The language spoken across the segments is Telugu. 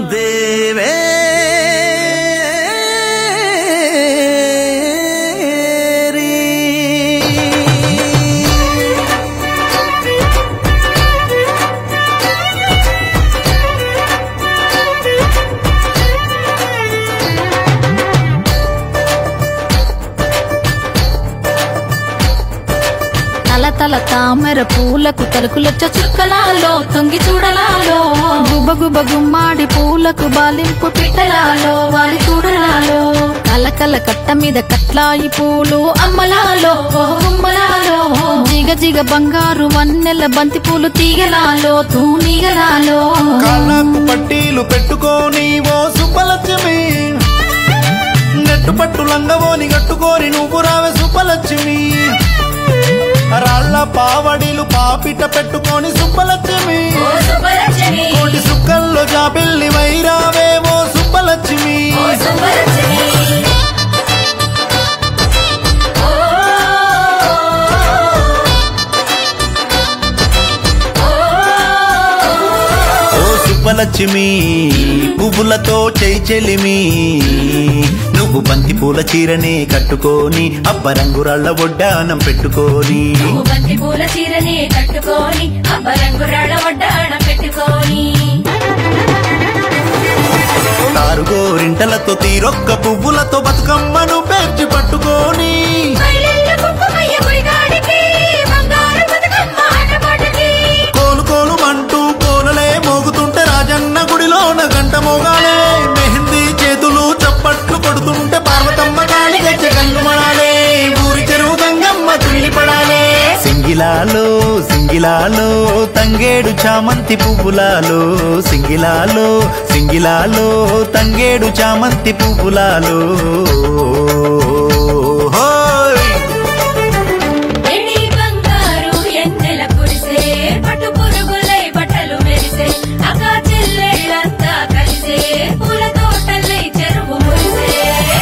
దేవే తల తల తామర పూలకు తలుకులొచ్చ చుక్కలాలో తొంగి చూడలాలో గుబ గుబ గుమ్మాడి పూలకు బాలింపు పిట్టలాలో వాలి చూడలాలో కలకల కట్ట మీద కట్లాయి పూలు అమ్మలాలో ఓహో గుమ్మలాలో జిగ జిగ బంగారు వన్నెల బంతి పూలు తీగలాలో తూనీగలాలో కాళ్ళకు పట్టీలు పెట్టుకొని ఓ సుబ్బలక్ష్మి నెట్టు పట్టు లంగవోని కట్టుకొని నువ్వు రావే సుబ్బలక్ష్మి రాళ్ళ పావడిలు పాపిట పెట్టుకొని సుబ్బలక్ష్మి కోటి సుక్కల్లో జాబిల్లి వైరావే ఓ సుబ్బలక్ష్మి ఓ సుబ్బలక్ష్మి పువ్వులతో చేయి చెలిమి నువ్వు బంతి పూల చీరనే కట్టుకొని అబ్బరంగు రాళ్ళ ఒడ్డానం పెట్టుకొని నువ్వు బంతి పూల చీరని కట్టుకొని అబ్బరంగు రాళ్ళ వడ్డాణ పెట్టుకొని తారుగోరింటలతో తీరొక్క పువ్వులతో బతుకమ్మను పేర్చి పట్టుకొని బయలెల్ల కుంకుమయ్య గుడిగాడికి బంగారు బతుకమ్మ ఆటపాటకి కోలు కోలు మంటూ కోనలే మోగుతుంటే రాజన్న గుడిలోన గంట మోగాలే మెహందీ చేతులు చప్పట్లు కొడుతుంటే పార్వతమ్మ కాళి గచ్చ కంగుమడాలే ఊరి చెరువు గంగమ్మ తుల్లిపడాలే సింగిలాలో సింగిలాలో తంగేడు చామంతి పువ్వులాలో సింగిలాలో సింగిలాలో తంగేడు చామంతి పువ్వులాలో హోయ్ ఎడి బంగారు ఎన్నెల కురిసే పట్టు పురుగులై బట్టలు మెరిసే అక్క చెల్లెళ్ళంతా కలిసే పూల తోటలై చెరువు మురిసే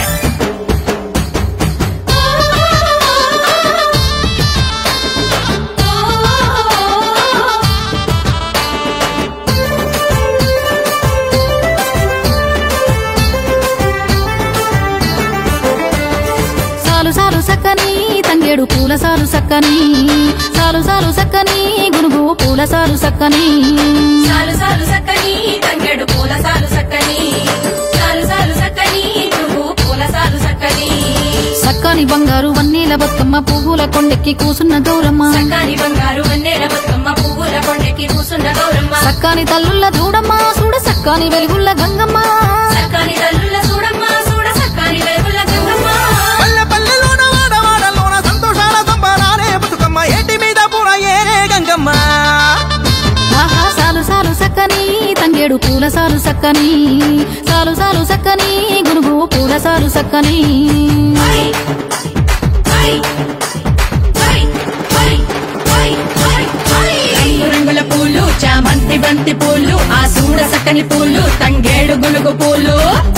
సాలు సాలు సక్కని తంగేడు పూల సాలు సక్కని సాలు సాలు సక్కని గునుగు పూల సాలు సక్కని సాలు సాలు సక్కని తంగెడు పూల సాలు సక్కని సాలు సాలు సక్కని నువ్వు పూల సాలు సక్కని సక్కని బంగారు వన్నీల బతుకమ్మ పువ్వుల కొండెక్కి కూసున్న గౌరమ్మ సక్కని బంగారు వన్నెల బతుకమ్మ పువ్వుల కొండకి కూసున్న గౌరమ్మ సక్కని తల్లుల్ల దూడమ్మ చూడ సక్కని వెలుగుల్ల గంగమ్మ సక్కని తల్లుల చూడమ్మ చూడ సక్కని వెలుగుల గంగమ్మ పల్లె పల్లెలోన వాడవాడలోన సంతోషాల సంబరాలే బతుకమ్మ ఏటి మీద పూర ఏరే గంగమ్మ ఆహా సాలు సాలు సక్కని తంగేడు పూల సాలు సక్కని సాలు సాలు సక్కని గునుగు పూల సాలు సక్కని హై హై హై హై హై హై హై రంగు రంగుల పూలు చామంతి బంతి పూలు ఆ సూడ సక్కని పూలు తంగేడు గునుగు పూలు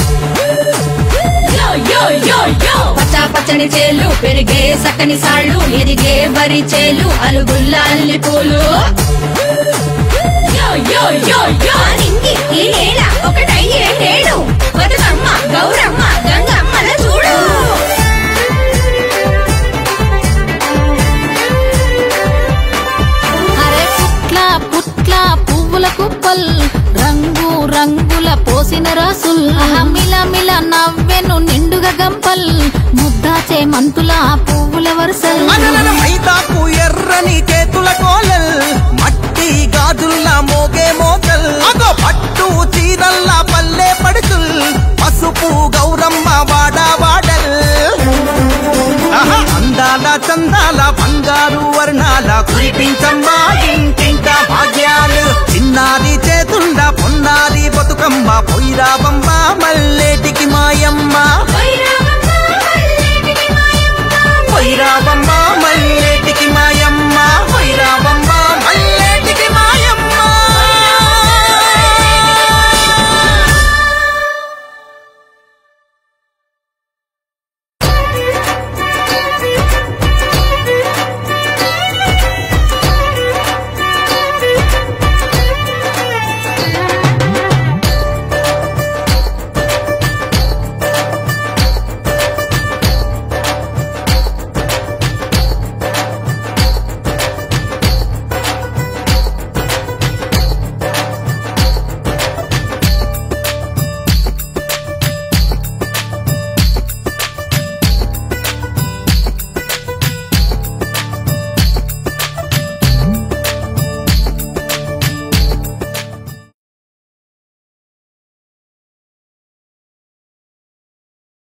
యో యో యో యో పచ్చ పచ్చని చేలు పెరిగే సక్కని సాళ్ళు ఎరిగే వరి చేలు అలుగుల్ల అల్లి పూలు యో యో యో యో నింగి ఈ నేల ఒకటయ్యే నేడు బతుకమ్మ గౌరమ్మ గంగమ్మల చూడు అరే పుట్ల పుట్ల పువ్వుల కుప్పల్ రంగు రంగుల పోసిన రాసుల్ మిల మిల నవ్వెను నిండుగా గంపల్ ముద్దాచే మంతుల పువ్వుల వరుసల్ మనల మైదాకు ఎర్రని చేతుల కోలల్ మట్టి గాజుల్ల మోగే మోతల్ అగో పట్టు చీరల్ల పల్లె పడుతుల్ పసుపు గౌరమ్మ వాడ వాడల్ ఆహా, అందాల చందాల బంగారు వర్ణాల కురిపించమ్మా ఇంటింట భాగ్యాలు చిన్నారి చేతుల్ల పొన్నారి బతుకమ్మ పొయ్యిరాబమ్మ మల్లేటికి మాయమ్మ పొయ్యిరాబమ్మ మల్లేటికి